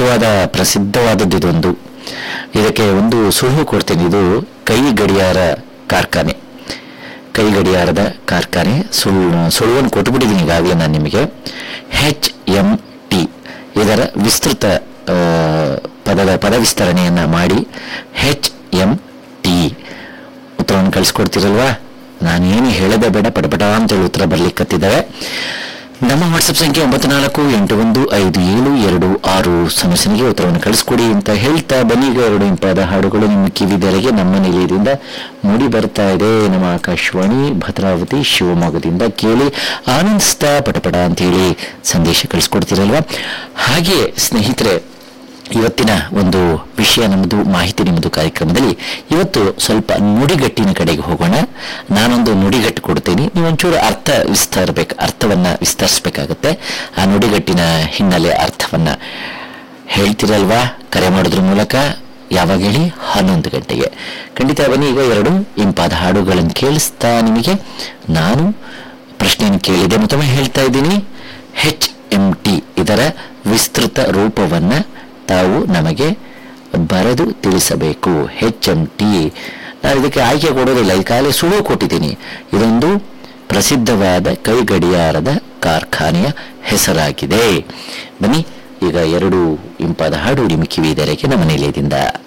ಅದ್ಭುತವಾದ ಪ್ರಸಿದ್ಧವಾದದ್ದು ಇದೊಂದು ಇದಕ್ಕೆ ಒಂದು ಸುಳಿವು ಕೊಡ್ತೀನಿ ಇದು ಕೈ ಗಡಿಯಾರ ಕಾರ್ಖಾನೆ ಕೈ ಗಡಿಯಾರದ ಕಾರ್ಖಾನೆ ಸುಳ್ಳು ಸುಳುವನ್ನು ಕೊಟ್ಟುಬಿಟ್ಟಿದ್ದೀನಿ ಈಗಾಗಲೇ ನಾನು ನಿಮಗೆ ಹೆಚ್ ಎಂ ಟಿ ಇದರ ವಿಸ್ತೃತ ಆ, ಪದದ ಪದ ವಿಸ್ತರಣೆಯನ್ನ ಮಾಡಿ ಹೆಚ್ ಎಂ ಟಿ ಉತ್ತರವನ್ನು ಕಳಿಸ್ಕೊಡ್ತೀರಲ್ವಾ ನಾನು ಏನು ಹೇಳದೆ ಬೇಡ ಪಟಪಟ ಅಂತೇಳಿ ಉತ್ತರ ಬರ್ಲಿಕ್ಕತ್ತಿದ್ದಾವೆ ನಮ್ಮ ವಾಟ್ಸಪ್ ಸಂಖ್ಯೆ ಒಂಬತ್ತು ನಾಲ್ಕು ಎಂಟು ಒಂದು ಐದು ಏಳು ಎರಡು ಆರು ಸಮಸ್ಯೆಗೆ ಉತ್ತರವನ್ನು ಕಳಿಸ್ಕೊಡಿ ಅಂತ ಹೇಳ್ತಾ ಬನ್ನಿ ಈಗ ಎರಡು ಇಂಪಾದ ಹಾಡುಗಳು ನಿಮ್ಮ ಕಿವಿದೆರೆಗೆ ನಮ್ಮ ನಿಲಯದಿಂದ ಮೂಡಿ ಬರ್ತಾ ಇದೆ ನಮ್ಮ ಆಕಾಶವಾಣಿ ಭದ್ರಾವತಿ ಶಿವಮೊಗ್ಗದಿಂದ ಕೇಳಿ ಆನಂದಿಸ್ತಾ ಪಟಪಟ ಅಂತೇಳಿ ಸಂದೇಶ ಕಳಿಸ್ಕೊಡ್ತೀರಲ್ವಾ ಹಾಗೆ ಸ್ನೇಹಿತರೆ ಇವತ್ತಿನ ಒಂದು ವಿಷಯ ನಮ್ಮದು ಮಾಹಿತಿ ನಿಮ್ಮದು ಕಾರ್ಯಕ್ರಮದಲ್ಲಿ ಇವತ್ತು ಸ್ವಲ್ಪ ನುಡಿಗಟ್ಟಿನ ಕಡೆಗೆ ಹೋಗೋಣ ನಾನೊಂದು ನುಡಿಗಟ್ಟು ಕೊಡ್ತೀನಿ ನೀವೊಂಚೂರು ಅರ್ಥ ವಿಸ್ತರಬೇಕು ಅರ್ಥವನ್ನ ವಿಸ್ತರಿಸಬೇಕಾಗತ್ತೆ ಆ ನುಡಿಗಟ್ಟಿನ ಹಿನ್ನೆಲೆ ಅರ್ಥವನ್ನ ಹೇಳ್ತಿರಲ್ವಾ ಕರೆ ಮಾಡೋದ್ರ ಮೂಲಕ ಯಾವಾಗ ಹೇಳಿ ಹನ್ನೊಂದು ಗಂಟೆಗೆ ಖಂಡಿತ ಬನ್ನಿ ಈಗ ಎರಡು ಇಂಪಾದ ಹಾಡುಗಳನ್ನು ಕೇಳಿಸ್ತಾ ನಿಮಗೆ ನಾನು ಪ್ರಶ್ನೆಯನ್ನು ಕೇಳಿದೆ ಮತ್ತೊಮ್ಮೆ ಹೇಳ್ತಾ ಇದ್ದೀನಿ ಹೆಚ್ ಎಂ ಟಿ ಇದರ ವಿಸ್ತೃತ ರೂಪವನ್ನ ತಾವು ನಮಗೆ ಬರೆದು ತಿಳಿಸಬೇಕು ಹೆಚ್ ಎಂ ಟಿ ನಾನು ಇದಕ್ಕೆ ಆಯ್ಕೆ ಕೊಡೋದಿಲ್ಲ ಈಗಾಗಲೇ ಸುಳುವು ಕೊಟ್ಟಿದ್ದೀನಿ ಇದೊಂದು ಪ್ರಸಿದ್ಧವಾದ ಕೈ ಗಡಿಯಾರದ ಕಾರ್ಖಾನೆಯ ಹೆಸರಾಗಿದೆ ಬನ್ನಿ ಈಗ ಎರಡು ಇಂಪಾದ ಹಾಡು ನಿಮ್ಮ ಕಿವಿದರೆಗೆ ನಮ್ಮ ನಿಲಯದಿಂದ